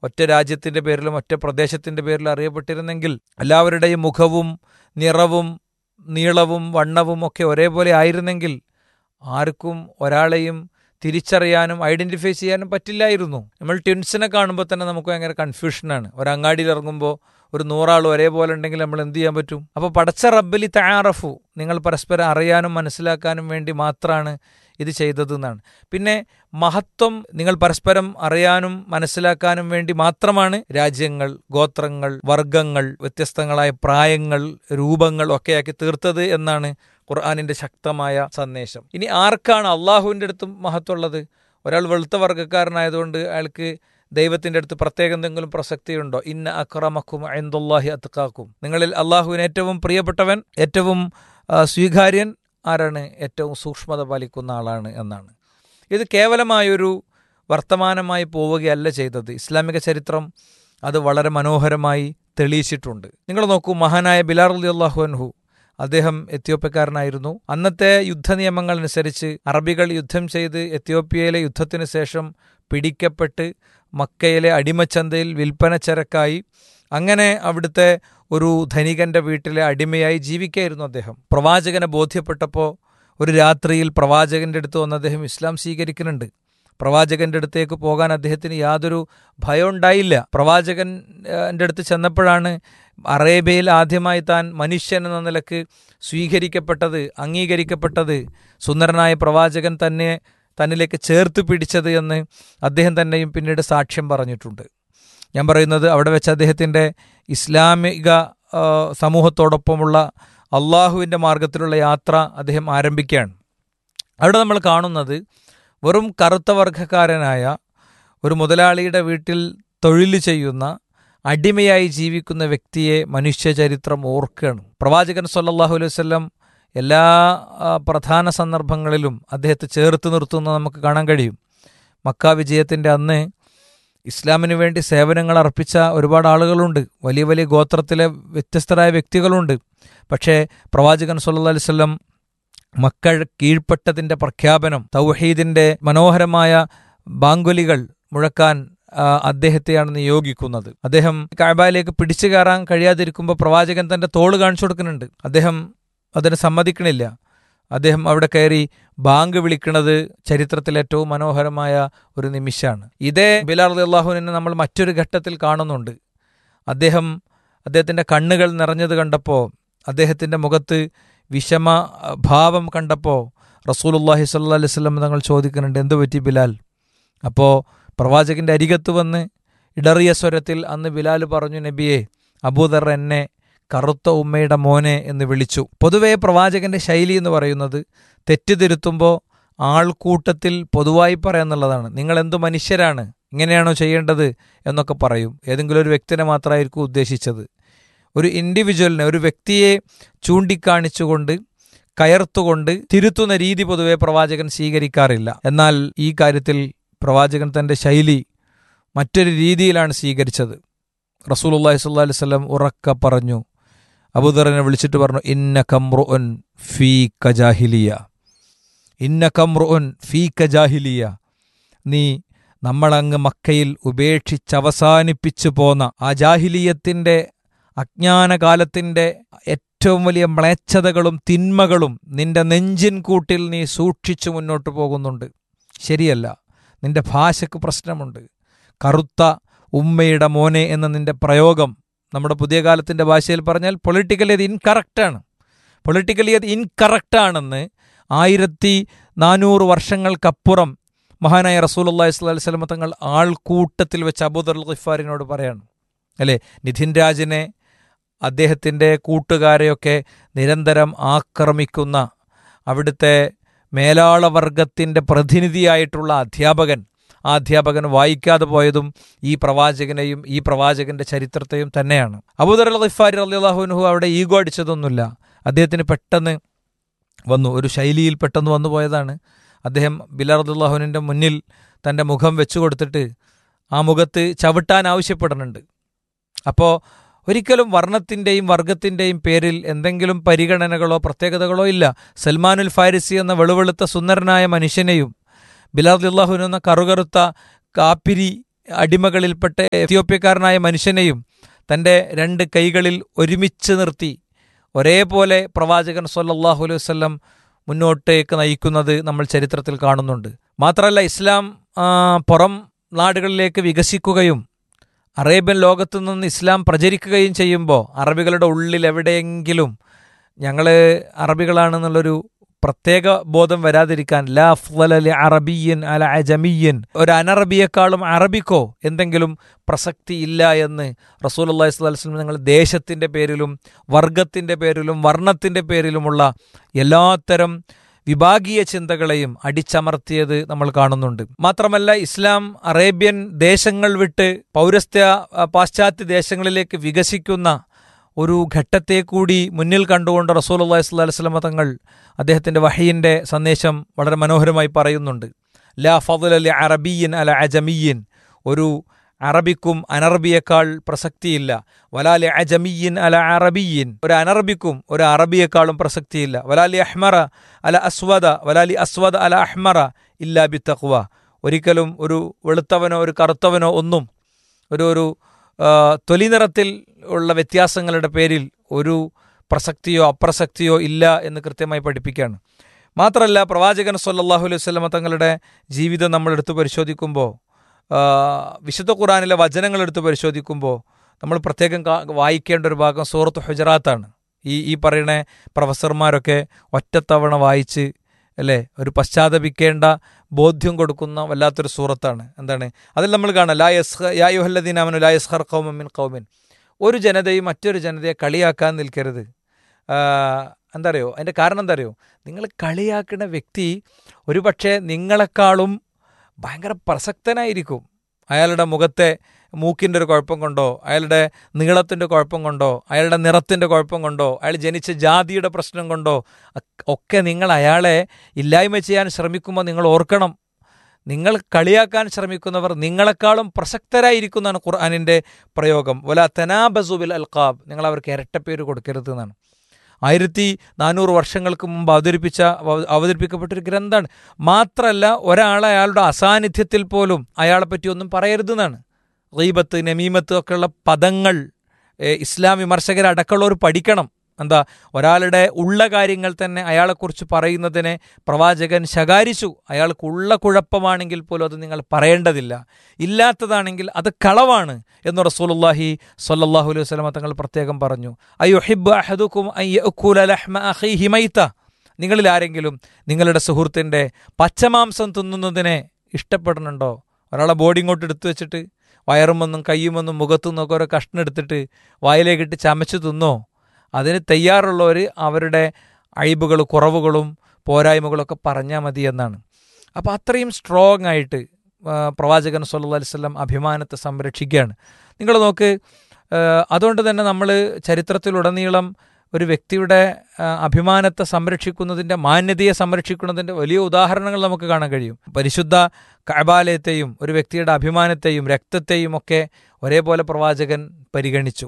ഒറ്റ രാജ്യത്തിൻ്റെ പേരിലും ഒറ്റ പ്രദേശത്തിൻ്റെ പേരിലും അറിയപ്പെട്ടിരുന്നെങ്കിൽ എല്ലാവരുടെയും മുഖവും നിറവും നീളവും വണ്ണവും ഒക്കെ ഒരേപോലെ ആയിരുന്നെങ്കിൽ ആർക്കും ഒരാളെയും തിരിച്ചറിയാനും ഐഡൻറ്റിഫൈ ചെയ്യാനും പറ്റില്ലായിരുന്നു നമ്മൾ ട്വിൻസിനെ കാണുമ്പോൾ തന്നെ നമുക്ക് ഭയങ്കര കൺഫ്യൂഷനാണ് ഒരു അങ്ങാടിയിൽ ഇറങ്ങുമ്പോൾ ഒരു നൂറാൾ ഒരേപോലെ ഉണ്ടെങ്കിൽ നമ്മൾ എന്ത് ചെയ്യാൻ പറ്റും അപ്പോൾ പടച്ച റബ്ബലി തയ്യാറഫു നിങ്ങൾ പരസ്പരം അറിയാനും മനസ്സിലാക്കാനും വേണ്ടി മാത്രമാണ് ഇത് ചെയ്തതെന്നാണ് പിന്നെ മഹത്വം നിങ്ങൾ പരസ്പരം അറിയാനും മനസ്സിലാക്കാനും വേണ്ടി മാത്രമാണ് രാജ്യങ്ങൾ ഗോത്രങ്ങൾ വർഗങ്ങൾ വ്യത്യസ്തങ്ങളായ പ്രായങ്ങൾ രൂപങ്ങൾ ഒക്കെയാക്കി തീർത്തത് എന്നാണ് ഖുർആാനിന്റെ ശക്തമായ സന്ദേശം ഇനി ആർക്കാണ് അള്ളാഹുവിൻ്റെ അടുത്തും മഹത്വമുള്ളത് ഒരാൾ വെളുത്ത വർഗ്ഗക്കാരനായതുകൊണ്ട് അയാൾക്ക് ദൈവത്തിന്റെ അടുത്ത് പ്രത്യേക എന്തെങ്കിലും പ്രസക്തിയുണ്ടോ ഇന്ന അക്രമക്കും എന്തുല്ലാഹി അത്തക്കാക്കും നിങ്ങളിൽ അള്ളാഹുവിന് ഏറ്റവും പ്രിയപ്പെട്ടവൻ ഏറ്റവും ആ, സ്വീകാര്യൻ ആരാണ് ഏറ്റവും സൂക്ഷ്മത പാലിക്കുന്ന ആളാണ് എന്നാണ് ഇത് കേവലമായൊരു വർത്തമാനമായി പോവുകയല്ല ചെയ്തത് ഇസ്ലാമിക ചരിത്രം അത് വളരെ മനോഹരമായി തെളിയിച്ചിട്ടുണ്ട് നിങ്ങൾ നോക്കൂ മഹാനായ ബിലാർ അലി അള്ളാഹു അൻഹു അദ്ദേഹം എത്യോപ്യക്കാരനായിരുന്നു അന്നത്തെ യുദ്ധ നിയമങ്ങൾ അനുസരിച്ച് അറബികൾ യുദ്ധം ചെയ്ത് എത്യോപ്യയിലെ യുദ്ധത്തിന് ശേഷം പിടിക്കപ്പെട്ട് മക്കയിലെ അടിമച്ചന്തയിൽ വിൽപ്പന ചരക്കായി അങ്ങനെ അവിടുത്തെ ഒരു ധനികന്റെ വീട്ടിലെ അടിമയായി ജീവിക്കായിരുന്നു അദ്ദേഹം പ്രവാചകനെ ബോധ്യപ്പെട്ടപ്പോൾ ഒരു രാത്രിയിൽ പ്രവാചകന്റെ അടുത്ത് വന്ന് അദ്ദേഹം ഇസ്ലാം സ്വീകരിക്കുന്നുണ്ട് പ്രവാചകന്റെ അടുത്തേക്ക് പോകാൻ അദ്ദേഹത്തിന് യാതൊരു ഭയം ഉണ്ടായില്ല പ്രവാചകന്റെ അടുത്ത് ചെന്നപ്പോഴാണ് അറേബ്യയിൽ ആദ്യമായി താൻ മനുഷ്യൻ എന്ന നിലക്ക് സ്വീകരിക്കപ്പെട്ടത് അംഗീകരിക്കപ്പെട്ടത് സുന്ദരനായ പ്രവാചകൻ തന്നെ തന്നിലേക്ക് ചേർത്ത് പിടിച്ചത് എന്ന് അദ്ദേഹം തന്നെയും പിന്നീട് സാക്ഷ്യം പറഞ്ഞിട്ടുണ്ട് ഞാൻ പറയുന്നത് അവിടെ വെച്ച് അദ്ദേഹത്തിൻ്റെ ഇസ്ലാമിക ആ, സമൂഹത്തോടൊപ്പമുള്ള അള്ളാഹുവിൻ്റെ മാർഗത്തിലുള്ള യാത്ര അദ്ദേഹം ആരംഭിക്കുകയാണ് അവിടെ നമ്മൾ കാണുന്നത് വെറും കറുത്ത വർഗ്ഗക്കാരനായ ഒരു മുതലാളിയുടെ വീട്ടിൽ തൊഴിൽ ചെയ്യുന്ന അടിമയായി ജീവിക്കുന്ന വ്യക്തിയെ മനുഷ്യചരിത്രം ഓർക്കുകയാണ് പ്രവാചകൻ സല്ലല്ലാഹു അലൈഹി വസല്ലം എല്ലാ ആ, പ്രധാന സന്ദർഭങ്ങളിലും അദ്ദേഹത്തെ ചേർത്ത് നിർത്തുന്നത് നമുക്ക് കാണാൻ കഴിയും മക്ക വിജയത്തിൻ്റെ അന്ന് ഇസ്ലാമിന് വേണ്ടി സേവനങ്ങൾ അർപ്പിച്ച ഒരുപാട് ആളുകളുണ്ട് വലിയ വലിയ ഗോത്രത്തിലെ വ്യത്യസ്തരായ വ്യക്തികളുണ്ട് പക്ഷേ പ്രവാചകൻ സല്ലല്ലാഹു അലൈഹി വസല്ലം മക്കൾ കീഴ്പ്പെട്ടതിൻ്റെ പ്രഖ്യാപനം തൗഹീദിൻ്റെ മനോഹരമായ ബാങ്കുലികൾ മുഴക്കാൻ ആ, അദ്ദേഹത്തെയാണ് നിയോഗിക്കുന്നത് അദ്ദേഹം കാബയിലേക്ക് പിടിച്ചു കയറാൻ കഴിയാതിരിക്കുമ്പോൾ പ്രവാചകൻ തന്റെ തോള് കാണിച്ചു കൊടുക്കുന്നുണ്ട് അദ്ദേഹം അതിന് സമ്മതിക്കണില്ല അദ്ദേഹം അവിടെ കയറി ബാങ്ക് വിളിക്കുന്നത് ചരിത്രത്തിൽ ഏറ്റവും മനോഹരമായ ഒരു നിമിഷമാണ് ഇതേ ബിലാർ അള്ളാഹുവിനെ നമ്മൾ മറ്റൊരു ഘട്ടത്തിൽ കാണുന്നുണ്ട് അദ്ദേഹം അദ്ദേഹത്തിൻ്റെ കണ്ണുകൾ നിറഞ്ഞത് കണ്ടപ്പോൾ അദ്ദേഹത്തിൻ്റെ മുഖത്ത് വിഷമ അഹ്, ഭാവം കണ്ടപ്പോൾ റസൂലുല്ലാഹി സല്ലാ അലൈഹി സ്വലം തങ്ങൾ ചോദിക്കുന്നുണ്ട് എന്തു പറ്റി ബിലാൽ അപ്പോൾ പ്രവാചകന്റെ അരികത്ത് വന്ന് ഇടറിയ സ്വരത്തിൽ അന്ന് ബിലാൽ പറഞ്ഞു നബിയെ അബൂദർ എന്നെ കറുത്ത ഉമ്മയുടെ മോനെ എന്ന് വിളിച്ചു പൊതുവേ പ്രവാചകന്റെ ശൈലി എന്ന് പറയുന്നത് തെറ്റുതിരുത്തുമ്പോൾ ആൾക്കൂട്ടത്തിൽ പൊതുവായി പറയാന്നുള്ളതാണ് നിങ്ങൾ എന്തു മനുഷ്യരാണ് ഇങ്ങനെയാണോ ചെയ്യേണ്ടത് എന്നൊക്കെ പറയും ഏതെങ്കിലും ഒരു വ്യക്തിനെ മാത്രമായിരിക്കും ഉദ്ദേശിച്ചത് ഒരു ഇൻഡിവിജ്വലിനെ ഒരു വ്യക്തിയെ ചൂണ്ടിക്കാണിച്ചുകൊണ്ട് കയർത്തുകൊണ്ട് തിരുത്തുന്ന രീതി പൊതുവെ പ്രവാചകൻ സ്വീകരിക്കാറില്ല എന്നാൽ ഈ കാര്യത്തിൽ പ്രവാചകൻ തന്റെ ശൈലി മറ്റൊരു രീതിയിലാണ് സ്വീകരിച്ചത് റസൂലുള്ളാഹി സ്വല്ലല്ലാഹി അലൈഹി വസല്ലം ഉറക്ക പറഞ്ഞു അബൂദറിനെ വിളിച്ചിട്ട് പറഞ്ഞു ഇന്ന കമ്രുൻ ഫീ കജാഹിലിയ ഇന്ന കമ്രുൻ ഫീ കജാഹിലിയ നീ നമ്മളങ്ങ് മക്കയിൽ ഉപേക്ഷിച്ചവസാനിപ്പിച്ചു പോന്ന ആ ജാഹിലിയത്തിന്റെ അജ്ഞാനകാലത്തിന്റെ ഏറ്റവും വലിയ മ്ലേച്ഛതകളും തിന്മകളും നിന്റെ നെഞ്ചിൻ കൂട്ടിൽ നീ സൂക്ഷിച്ചു മുന്നോട്ട് പോകുന്നുണ്ട് ശരിയല്ല നിന്റെ ഭാഷയ്ക്ക് പ്രശ്നമുണ്ട് കറുത്ത ഉമ്മയുടെ മോനെ എന്ന നിന്റെ പ്രയോഗം നമ്മുടെ പുതിയ കാലത്തിന്റെ ഭാഷയിൽ പറഞ്ഞാൽ പൊളിറ്റിക്കലി അത് ഇൻകറക്റ്റാണ് പൊളിറ്റിക്കലി അത് ഇൻകറക്റ്റാണെന്ന് ആയിരത്തി നാനൂറ് വർഷങ്ങൾക്കപ്പുറം മഹാനായ റസൂലുള്ളാഹി സ്വല്ലല്ലാഹി അലൈഹി വസല്ലം തങ്ങൾ ആൾക്കൂട്ടത്തിൽ വെച്ച് അബൂദർ ഖിഫാരിനോട് പറയാണ് അല്ലേ നിധിൻ രാജിനെ അദ്ദേഹത്തിൻ്റെ കൂട്ടുകാരെയൊക്കെ നിരന്തരം ആക്രമിക്കുന്ന അവിടുത്തെ മേലാളവർഗത്തിൻ്റെ പ്രതിനിധിയായിട്ടുള്ള അധ്യാപകൻ ആ അധ്യാപകൻ വായിക്കാതെ പോയതും ഈ പ്രവാചകനെയും ഈ പ്രവാചകന്റെ ചരിത്രത്തെയും തന്നെയാണ് അബൂദർ അൽ ഖിഫാരി അള്ളാഹുനുഹു അവിടെ ഈഗോ അടിച്ചതൊന്നുമില്ല അദ്ദേഹത്തിന് പെട്ടെന്ന് വന്നു ഒരു ശൈലിയിൽ പെട്ടെന്ന് വന്നു പോയതാണ് അദ്ദേഹം ബിലാർ അബ്ദുല്ലാഹുവിൻ്റെ മുന്നിൽ തൻ്റെ മുഖം വെച്ചു കൊടുത്തിട്ട് ആ മുഖത്ത് ചവിട്ടാൻ ആവശ്യപ്പെടുന്നുണ്ട് അപ്പോൾ ഒരിക്കലും വർണ്ണത്തിൻ്റെയും വർഗത്തിൻ്റെയും പേരിൽ എന്തെങ്കിലും പരിഗണനകളോ പ്രത്യേകതകളോ ഇല്ല സൽമാനുൽ ഫാരിസി എന്ന വെളുവെളുത്ത സുന്ദരനായ മനുഷ്യനെയും ബിലാർ അള്ളാഹുൻ എന്ന കറുകറുത്ത കാപ്പിരി അടിമകളിൽപ്പെട്ട എത്യോപ്യക്കാരനായ മനുഷ്യനെയും തൻ്റെ രണ്ട് കൈകളിൽ ഒരുമിച്ച് നിർത്തി ഒരേപോലെ പ്രവാചകൻ സല്ലല്ലാഹു അലൈഹി വസല്ലം മുന്നോട്ടേക്ക് നയിക്കുന്നത് നമ്മൾ ചരിത്രത്തിൽ കാണുന്നുണ്ട് മാത്രമല്ല ഇസ്ലാം ആ, പുറം നാടുകളിലേക്ക് വികസിക്കുകയും അറേബ്യൻ ലോകത്തു നിന്ന് ഇസ്ലാം പ്രചരിക്കുകയും ചെയ്യുമ്പോൾ അറബികളുടെ ഉള്ളിൽ എവിടെയെങ്കിലും ഞങ്ങൾ അറബികളാണെന്നുള്ളൊരു പ്രത്യേക ബോധം വരാതിരിക്കാൻ ലാ അഫ്ളല ലി അറബിയൻ അല അജമിയൻ ഒരു അനറബിയെക്കാളും അറബിക്കോ എന്തെങ്കിലും പ്രസക്തി ഇല്ല എന്ന് റസൂൽ അള്ളാഹി സ്വലം നിങ്ങൾ ദേശത്തിൻ്റെ പേരിലും വർഗത്തിൻ്റെ പേരിലും വർണ്ണത്തിൻ്റെ പേരിലുമുള്ള എല്ലാത്തരം വിഭാഗീയ ചിന്തകളെയും അടിച്ചമർത്തിയത് നമ്മൾ കാണുന്നുണ്ട് മാത്രമല്ല ഇസ്ലാം അറേബ്യൻ ദേശങ്ങൾ വിട്ട് പൗരസ്ത്യ ആ, പാശ്ചാത്യ ദേശങ്ങളിലേക്ക് വികസിക്കുന്ന ഒരു ഘട്ടത്തെ കൂടി മുന്നിൽ കണ്ടുകൊണ്ട് റസൂൽ അള്ളാഹി സ്വല്ലി വസ്ലമ തങ്ങൾ അദ്ദേഹത്തിൻ്റെ വഹീൻ്റെ സന്ദേശം വളരെ മനോഹരമായി പറയുന്നുണ്ട് ലാ ഫضل അലി അറബിയൻ അല അജമിയൻ ഒരു അറബിക്കും അനറബിയേക്കാൾ പ്രസക്തിയില്ല വലാലി അജമിയൻ അല അറബിയൻ ഒരു അനറബിക്കും ഒരു അറബിയേക്കാളും പ്രസക്തിയില്ല വലാലി അഹ്മറ അല അസ്വദ വലാലി അസ്വദ അല അഹ്മറ ഇല്ലാ ബി തഖ്വ ഒരിക്കലും ഒരു വെളുത്തവനോ ഒരു കറുത്തവനോ ഒന്നും ഒരു ഒരു ആ, തൊലി നിറത്തിൽ ഉള്ള വ്യത്യാസങ്ങളുടെ പേരിൽ ഒരു പ്രസക്തിയോ അപ്രസക്തിയോ ഇല്ല എന്ന് കൃത്യമായി പഠിപ്പിക്കുകയാണ് മാത്രമല്ല പ്രവാചകൻ സല്ലല്ലാഹു അലൈഹി വസല്ലമ തങ്ങളുടെ ജീവിതം നമ്മൾ എടുത്തു പരിശോധിക്കുമ്പോൾ ആ, വിശുദ്ധ ഖുറാനിലെ വചനങ്ങൾ എടുത്ത് പരിശോധിക്കുമ്പോൾ നമ്മൾ പ്രത്യേകം കാ- വായിക്കേണ്ട ഒരു ഭാഗം സൂറത്ത് ഹുജറാത്താണ് ഈ ഈ പറയുന്ന പ്രൊഫസർമാരൊക്കെ ഒറ്റത്തവണ വായിച്ച് അല്ലേ ഒരു പശ്ചാത്തപിക്കേണ്ട ബോധ്യം കൊടുക്കുന്ന വല്ലാത്തൊരു സൂറത്താണ് എന്താണ് അതിൽ നമ്മൾ കാണാം ലാ യസ്ഹ യാ യുഹല്ലദീൻ അമനു ലാ യസ്ഹർ ഖൗമൻ മിൻ ഖൗമിൻ ഒരു ജനതയും മറ്റൊരു ജനതയെ കളിയാക്കാൻ നിൽക്കരുത് ആ, എന്താ അറിയോ അതിൻ്റെ കാരണം എന്താ അറിയോ നിങ്ങൾ കളിയാക്കുന്ന വ്യക്തി ഒരുപക്ഷെ നിങ്ങളെക്കാളും ഭയങ്കര പ്രസക്തനായിരിക്കും അയാളുടെ മുഖത്തെ മൂക്കിൻ്റെ ഒരു കുഴപ്പം കൊണ്ടോ അയാളുടെ നീളത്തിൻ്റെ കുഴപ്പം കൊണ്ടോ അയാളുടെ നിറത്തിൻ്റെ കുഴപ്പം കൊണ്ടോ അയാൾ ജനിച്ച ജാതിയുടെ പ്രശ്നം കൊണ്ടോ അക്ക് ഒക്കെ നിങ്ങൾ അയാളെ ഇല്ലായ്മ ചെയ്യാൻ ശ്രമിക്കുമ്പോൾ നിങ്ങൾ ഓർക്കണം നിങ്ങൾ കളിയാക്കാൻ ശ്രമിക്കുന്നവർ നിങ്ങളെക്കാളും പ്രസക്തരായിരിക്കുന്നതാണ് ഖുർആാനിൻ്റെ പ്രയോഗം വല തനാബസുബിൽ അൽക്കാബ് നിങ്ങൾ അവർക്ക് ഇരട്ടപ്പേര് കൊടുക്കരുത് എന്നാണ് ആയിരത്തി നാനൂറ് വർഷങ്ങൾക്ക് മുമ്പ് അവതരിപ്പിച്ച അവ- അവതരിപ്പിക്കപ്പെട്ടൊരു ഗ്രന്ഥമാണ് മാത്രമല്ല ഒരാളെ അയാളുടെ അസാന്നിധ്യത്തിൽ പോലും അയാളെ പറ്റി ഒന്നും പറയരുതെന്നാണ് റീബത്ത് നമീമത്ത് ഒക്കെയുള്ള പദങ്ങൾ ഏ, ഇസ്ലാം വിമർശകരടക്കമുള്ളവർ പഠിക്കണം എന്താ ഒരാളുടെ ഉള്ള കാര്യങ്ങൾ തന്നെ അയാളെക്കുറിച്ച് പറയുന്നതിനെ പ്രവാചകൻ ശകാരിച്ചു അയാൾക്കുള്ള കുഴപ്പമാണെങ്കിൽ പോലും അത് നിങ്ങൾ പറയേണ്ടതില്ല ഇല്ലാത്തതാണെങ്കിൽ അത് കളവാണ് എന്ന് റസൂലുള്ളാഹി സ്വല്ലല്ലാഹു അലൈഹി വസല്ലമ തങ്ങൾ പ്രത്യേകം പറഞ്ഞു അയ്യുഹിബ്ബു അഹദുക്കും അൻ യഅ്കുല ലഹ്മ അഖീഹി മൈത നിങ്ങളിൽ ആരെങ്കിലും നിങ്ങളുടെ സുഹൃത്തിൻ്റെ പച്ചമാംസം തിന്നുന്നതിനെ ഇഷ്ടപ്പെടുന്നുണ്ടോ ഒരാളെ ബോഡി ഇങ്ങോട്ട് എടുത്തു വെച്ചിട്ട് വയറുമെന്നും കയ്യുമെന്നും മുഖത്തുനിന്നും ഒക്കെ ഓരോ കഷ്ണം എടുത്തിട്ട് വായിലേക്കിട്ട് ചമച്ചു തിന്നോ അതിന് തയ്യാറുള്ളവർ അവരുടെ അഴിബുകൾ കുറവുകളും പോരായ്മകളൊക്കെ പറഞ്ഞാൽ മതി എന്നാണ് അപ്പോൾ അത്രയും സ്ട്രോങ് ആയിട്ട് ആ, പ്രവാചകൻ സല്ലല്ലാഹു അലൈഹി വസല്ലം അഭിമാനത്തെ സംരക്ഷിക്കുകയാണ് നിങ്ങൾ നോക്ക് ആ, അതുകൊണ്ട് തന്നെ നമ്മൾ ചരിത്രത്തിലുടനീളം ഒരു വ്യക്തിയുടെ ആ, അഭിമാനത്തെ സംരക്ഷിക്കുന്നതിൻ്റെ മാന്യതയെ സംരക്ഷിക്കുന്നതിൻ്റെ വലിയ ഉദാഹരണങ്ങൾ നമുക്ക് കാണാൻ കഴിയും പരിശുദ്ധ കഅബാലയത്തെയും ഒരു വ്യക്തിയുടെ അഭിമാനത്തെയും രക്തത്തെയും ഒക്കെ ഒരേപോലെ പ്രവാചകൻ പരിഗണിച്ചു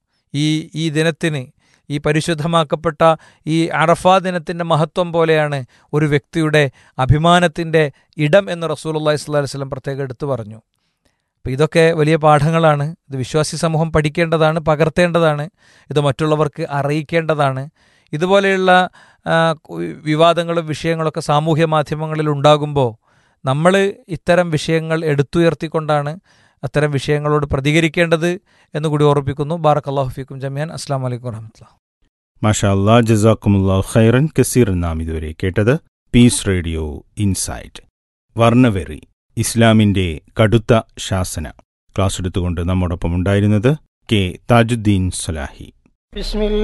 ഈ ഈ ദിനത്തിന് ഈ പരിശുദ്ധമാക്കപ്പെട്ട ഈ അറഫാ ദിനത്തിൻ്റെ മഹത്വം പോലെയാണ് ഒരു വ്യക്തിയുടെ അഭിമാനത്തിൻ്റെ ഇടം എന്ന് റസൂലുള്ളാഹി സ്വല്ലല്ലാഹി അലൈഹി വസല്ലം പ്രത്യേകം എടുത്തു പറഞ്ഞു അപ്പോൾ ഇതൊക്കെ വലിയ പാഠങ്ങളാണ് ഇത് വിശ്വാസി സമൂഹം പഠിക്കേണ്ടതാണ് പകർത്തേണ്ടതാണ് ഇത് മറ്റുള്ളവർക്ക് അറിയിക്കേണ്ടതാണ് ഇതുപോലെയുള്ള ആ, കു- വിവാദങ്ങളും വിഷയങ്ങളൊക്കെ സാമൂഹ്യ മാധ്യമങ്ങളിൽ ഉണ്ടാകുമ്പോൾ നമ്മൾ ഇത്തരം വിഷയങ്ങൾ എടുത്തുയർത്തിക്കൊണ്ടാണ് അത്തരം വിഷയങ്ങളോട് പ്രതികരിക്കേണ്ടത് എന്നുകൂടി ഓർപ്പിക്കുന്നു ബാറക് അള്ളാഹു ഫീക്കും ജമിയാൻ അസ്സാം വലൈക്കും വറഹമത്തുള്ള മാഷാ അല്ലാ ജസാക്കുമുല്ലാ ഖൈറൻ കസീർ നാം ഇതുവരെ കേട്ടത് പീസ് റേഡിയോ ഇൻസൈറ്റ് വർണ്ണവെറി ഇസ്ലാമിന്റെ കടുത്ത ശാസന ക്ലാസ് എടുത്തുകൊണ്ട് നമ്മോടൊപ്പം ഉണ്ടായിരുന്നത് കെ താജുദ്ദീൻ സലാഹി بسم الله